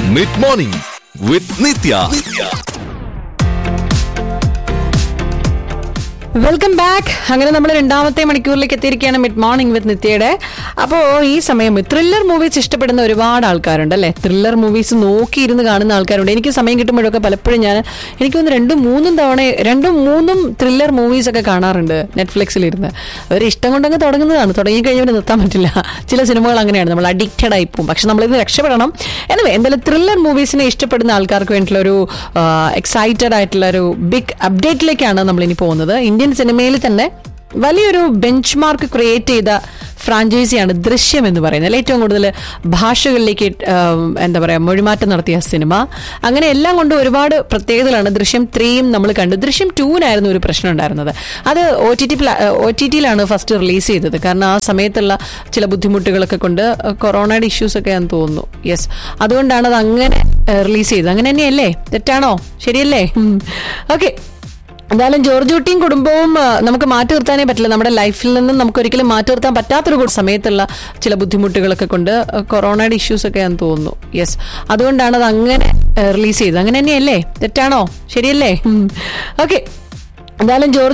mid morning with Nithya welcome back അങ്ങനെ നമ്മൾ രണ്ടാമത്തെ മണിക്കൂറിലേക്ക് എത്തിയിരിക്കുകയാണ് മിഡ് മോർണിംഗ് വിത്ത് നിത്യയുടെ അപ്പോൾ ഈ സമയം ത്രില്ലർ മൂവീസ് ഇഷ്ടപ്പെടുന്ന ഒരുപാട് ആൾക്കാരുണ്ട് അല്ലേ ത്രില്ലർ മൂവീസ് നോക്കിയിരുന്ന് കാണുന്ന ആൾക്കാരുണ്ട് എനിക്ക് സമയം കിട്ടുമ്പോഴൊക്കെ പലപ്പോഴും ഞാൻ എനിക്ക് തോന്നുന്നു രണ്ടും മൂന്നും തവണ രണ്ടും മൂന്നും ത്രില്ലർ മൂവീസ് ഒക്കെ കാണാറുണ്ട് നെറ്റ്ഫ്ലിക്സിൽ ഇരുന്ന് ഒരു ഇഷ്ടം കൊണ്ടങ്ങ് തുടങ്ങുന്നതാണ് തുടങ്ങി കഴിഞ്ഞാൽ നിർത്താൻ പറ്റില്ല ചില സിനിമകൾ അങ്ങനെയാണ് നമ്മൾ അഡിക്റ്റഡ് ആയി പോകും പക്ഷെ നമ്മളിത് രക്ഷപ്പെടണം എന്നിവ എന്തായാലും ത്രില്ലർ മൂവീസിനെ ഇഷ്ടപ്പെടുന്ന ആൾക്കാർക്ക് വേണ്ടിയിട്ടുള്ള ഒരു എക്സൈറ്റഡ് ആയിട്ടുള്ള ഒരു ബിഗ് അപ്ഡേറ്റിലേക്കാണ് നമ്മൾ ഇനി പോകുന്നത് ഇന്ത്യൻ സിനിമയിൽ തന്നെ വലിയൊരു ബെഞ്ച് മാർക്ക് ക്രിയേറ്റ് ചെയ്ത ഫ്രാഞ്ചൈസിയാണ് ദൃശ്യം എന്ന് പറയുന്നത് അല്ലെ ഏറ്റവും കൂടുതൽ ഭാഷകളിലേക്ക് ആം, എന്താ പറയുക മൊഴിമാറ്റം നടത്തിയ സിനിമ അങ്ങനെ എല്ലാം കൊണ്ടും ഒരുപാട് പ്രത്യേകതകളാണ് ദൃശ്യം ത്രീയും നമ്മൾ കണ്ടു ദൃശ്യം ടൂവിനായിരുന്നു ഒരു പ്രശ്നം ഉണ്ടായിരുന്നത് അത് O T T O T ടിയിലാണ് ഫസ്റ്റ് റിലീസ് ചെയ്തത് കാരണം ആ സമയത്തുള്ള ചില ബുദ്ധിമുട്ടുകളൊക്കെ കൊണ്ട് കൊറോണയുടെ ഇഷ്യൂസ് ഒക്കെ ആണെന്ന് തോന്നുന്നു യെസ് അതുകൊണ്ടാണ് അത് അങ്ങനെ റിലീസ് ചെയ്തത് അങ്ങനെ തന്നെയല്ലേ തെറ്റാണോ ശരിയല്ലേ ഓക്കെ എന്തായാലും ജോർജ് കുട്ടിയും കുടുംബവും ആ, നമുക്ക് മാറ്റി നിർത്താനേ പറ്റില്ല നമ്മുടെ ലൈഫിൽ നിന്നും നമുക്ക് ഒരിക്കലും മാറ്റി നിർത്താൻ പറ്റാത്തൊരു കൂ- സമയത്തുള്ള ചില ബുദ്ധിമുട്ടുകളൊക്കെ കൊണ്ട് ആ, കൊറോണയുടെ ഇഷ്യൂസ് ഒക്കെ ആണെന്ന് തോന്നുന്നു യെസ് അതുകൊണ്ടാണ് അത് അങ്ങനെ റിലീസ് ചെയ്തത് അങ്ങനെ തന്നെയല്ലേ തെറ്റാണോ ശരിയല്ലേ ഓക്കെ എന്തായാലും ജോർജ്